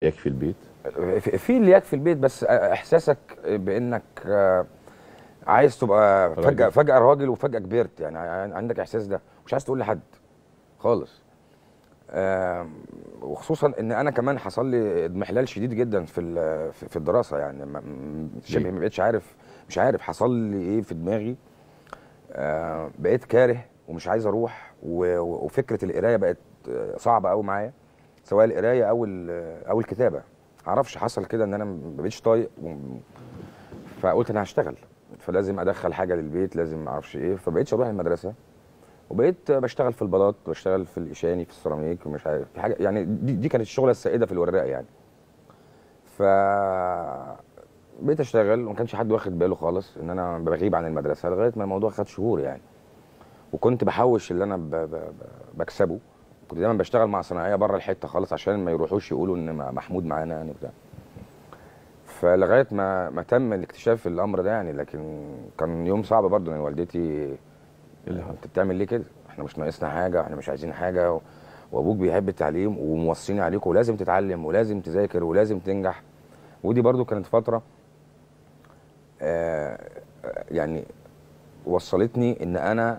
يكفي البيت في في اللي يكفي البيت بس احساسك بانك آه، عايز تبقى فجاه راجل. فجاه راجل وفجاه كبرت يعني ع- عندك احساس ده مش عايز تقول لحد خالص آم، وخصوصا ان انا كمان حصل لي اضمحلال شديد جدا في ال- في في الدراسه يعني ما م- مش- ليه؟ ما بقتش عارف مش عارف حصل لي ايه في دماغي آه، بقيت كاره ومش عايز اروح و- و- وفكره القرايه بقت آه، صعبه قوي معايا سواء القرايه او ال- او الكتابه معرفش حصل كده ان انا ما بقتش طايق و- فقلت انا هشتغل فلازم ادخل حاجه للبيت لازم ما اعرفش ايه فبقيتش اروح المدرسه وبقيت بشتغل في البلاط بشتغل في الاشاني في السيراميك ومش عارف في حاجه يعني دي, دي كانت الشغله السائده في الوراق يعني ف بقيت اشتغل وما كانش حد واخد باله خالص ان انا بغيب عن المدرسه لغايه ما الموضوع خد شهور يعني وكنت بحوش اللي انا ب... ب... ب... بكسبه كنت دايما بشتغل مع صناعيه بره الحته خالص عشان ما يروحوش يقولوا ان م- محمود معانا يعني بتاع فلغايه ما ما تم الاكتشاف الامر ده يعني لكن كان يوم صعب برضه ان والدتي إيه اللي حصل؟ انت بتعمل ليه كده؟ احنا مش ناقصنا حاجه احنا مش عايزين حاجه و... وابوك بيحب التعليم وموصيني عليك ولازم تتعلم ولازم تذاكر ولازم تنجح ودي برضو كانت فتره آه آه، يعني وصلتني ان انا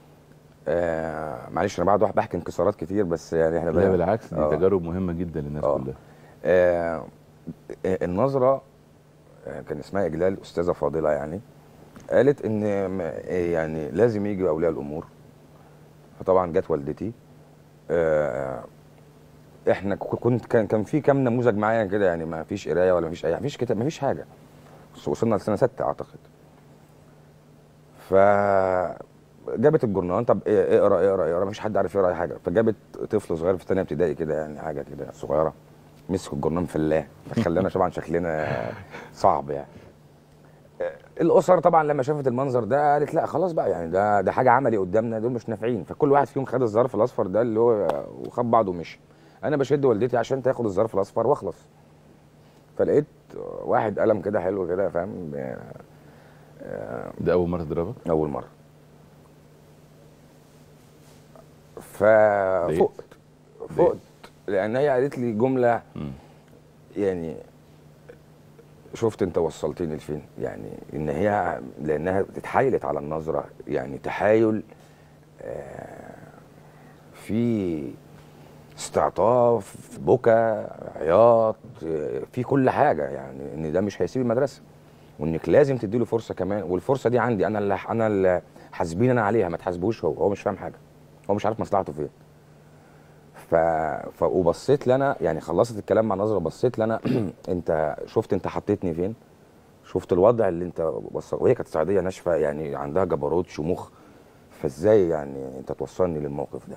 آه معلش انا بعد واحد بحكي انكسارات كتير بس يعني احنا لا بالعكس دي آه. تجارب مهمه جدا للناس آه. كلها آه النظره آه، كان اسمها اجلال استاذه فاضله يعني قالت ان م- آه، يعني لازم يجي اولياء الامور فطبعا جت والدتي آه، احنا ك- كنت كان كان في كام نموذج معايا كده يعني ما فيش قرايه ولا فيش اي ما فيش كتاب ما فيش حاجه وصلنا لسنه سته اعتقد ف جابت الجورنال طب إيه- اقرا اقرا اقرا ما فيش حد عارف يقرا اي حاجه فجابت طفل صغير في ثانيه ابتدائي كده يعني حاجه كده صغيره مسك الجورنال فلاه فخلانا طبعا شكلنا صعب يعني الاسر طبعا لما شافت المنظر ده قالت لا خلاص بقى يعني ده ده حاجه عملي قدامنا دول مش نافعين فكل واحد فيهم خد الظرف الاصفر ده اللي هو وخد بعضه ومشي انا بشد والدتي عشان تاخد الظرف الاصفر واخلص فلقيت واحد قلم كده حلو كده فاهم ده اول مره تضربك اول مره ففقت فقت لان هي قالت لي جمله مم. يعني شفت انت وصلتني لفين يعني ان هي لانها اتحايلت على النظره يعني تحايل آه، في استعطاف بكى عياط آه، في كل حاجه يعني ان ده مش هيسيب المدرسه وانك لازم تديله فرصه كمان والفرصه دي عندي انا اللي انا اللي حاسبين انا عليها ما تحاسبوش هو هو مش فاهم حاجه هو مش عارف مصلحته فين ف... ف... وبصيت لنا يعني خلصت الكلام مع نظره بصيت لنا انت شفت انت حطيتني فين شفت الوضع اللي انت وصل وهي كانت صعيديه ناشفه يعني عندها جبروت شموخ فازاي يعني انت توصلني للموقف ده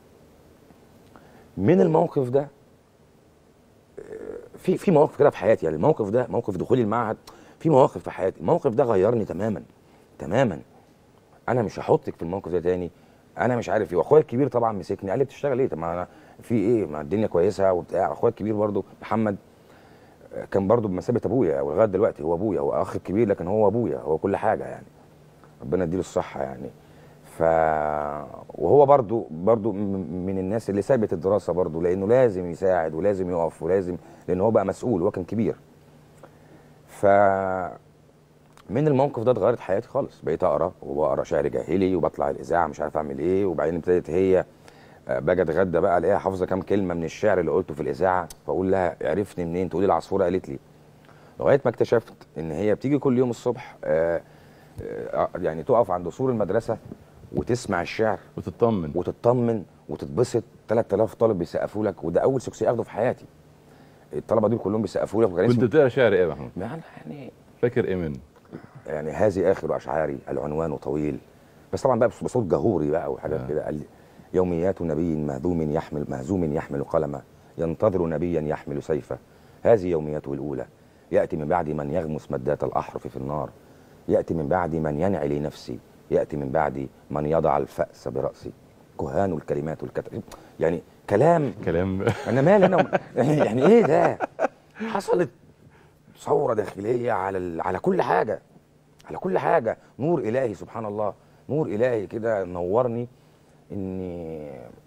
من الموقف ده آه، في في مواقف كده في حياتي يعني الموقف ده موقف دخولي المعهد في مواقف في حياتي الموقف ده غيرني تماما تماما انا مش هحطك في الموقف ده تاني انا مش عارف ايه واخويا الكبير طبعا مسكني قال لي بتشتغل ايه طب ما انا في ايه ما الدنيا كويسه وبتاع اخويا الكبير برضو محمد آه، كان برضو بمثابه ابويا ولغايه دلوقتي هو ابويا هو اخ كبير لكن هو ابويا هو كل حاجه يعني ربنا يديله الصحه يعني ف وهو برضو برضو م- من الناس اللي سابت الدراسه برضو لانه لازم يساعد ولازم يقف ولازم لان هو بقى مسؤول هو كان كبير ف من الموقف ده اتغيرت حياتي خالص بقيت اقرا وبقرا شعر جاهلي وبطلع الاذاعه مش عارف اعمل ايه وبعدين ابتدت هي آه، باجي اتغدى بقى الاقيها حافظه كام كلمه من الشعر اللي قلته في الاذاعه فاقول لها عرفتني منين تقولي العصفوره قالت لي لغايه ما اكتشفت ان هي بتيجي كل يوم الصبح آه، آه، يعني تقف عند سور المدرسه وتسمع الشعر وتطمن وتطمن وتتبسط 3000 طالب بيسقفوا لك وده اول سكسي اخده في حياتي الطلبه دول كلهم بيسقفوا لك وكان كنت اسمي بتقرا شعر ايه يا محمود يعني فاكر ايه منه يعني هذه اخر اشعاري العنوان طويل بس طبعا بقى بصوت جهوري بقى وحاجات آه. كده قال لي يوميات نبي مهزوم يحمل مهزوم يحمل قلما ينتظر نبيا يحمل سيفه هذه يومياته الاولى ياتي من بعد من يغمس مدات الاحرف في النار ياتي من بعد من ينعي لنفسي ياتي من بعد من يضع الفاس براسي كهان الكلمات والكتب يعني كلام كلام انا مالي انا يعني ايه ده حصلت ثوره داخليه على ال... على كل حاجه على كل حاجه نور الهي سبحان الله نور الهي كده نورني اني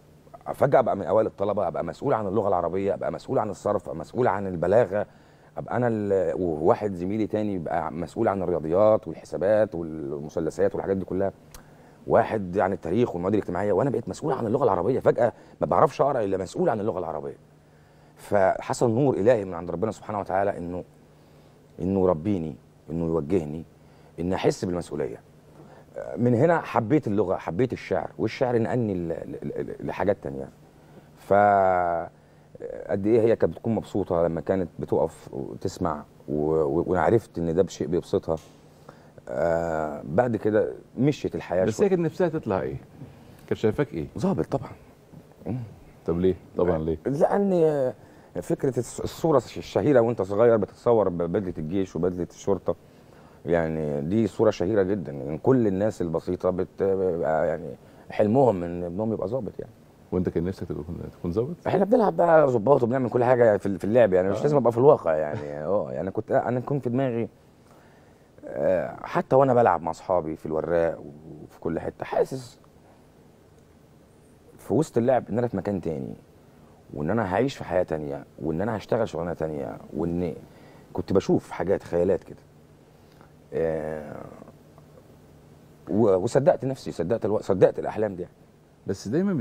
فجاه ابقى من اوائل الطلبه ابقى مسؤول عن اللغه العربيه ابقى مسؤول عن الصرف ابقى مسؤول عن البلاغه ابقى انا ال- وواحد زميلي تاني يبقى مسؤول عن الرياضيات والحسابات والمثلثات والحاجات دي كلها واحد عن التاريخ والمواد الاجتماعيه وانا بقيت مسؤول عن اللغه العربيه فجاه ما بعرفش اقرا الا مسؤول عن اللغه العربيه فحصل نور الهي من عند ربنا سبحانه وتعالى انه انه يربيني انه يوجهني ان احس بالمسؤوليه من هنا حبيت اللغه حبيت الشعر والشعر نقلني ل- ل- ل- لحاجات تانية ف قد ايه هي كانت بتكون مبسوطه لما كانت بتقف وتسمع و- و- وانا عرفت ان ده شيء بيبسطها آه بعد كده مشيت الحياه بس شوية. هي كانت نفسها تطلع ايه؟ كانت شايفاك ايه؟ ظابط طبعا طب ليه؟ طبعا ليه؟ لان فكره الص- الصوره الشهيره وانت صغير بتتصور ببدله الجيش وبدله الشرطه يعني دي صوره شهيره جدا يعني كل الناس البسيطه بت يعني حلمهم ان ابنهم يبقى ظابط يعني وانت كان نفسك تكون تكون ظابط؟ احنا بنلعب بقى ظباط وبنعمل كل حاجه في في اللعب يعني مش آه. لازم ابقى في الواقع يعني اه يعني كنت انا كنت في دماغي آه، حتى وانا بلعب مع اصحابي في الوراق وفي كل حته حاسس في وسط اللعب ان انا في مكان تاني وان انا هعيش في حياه تانية وان انا هشتغل شغلانه تانية وان كنت بشوف حاجات خيالات كده آه، و- وصدقت نفسي صدقت الو... صدقت الاحلام دي بس دايما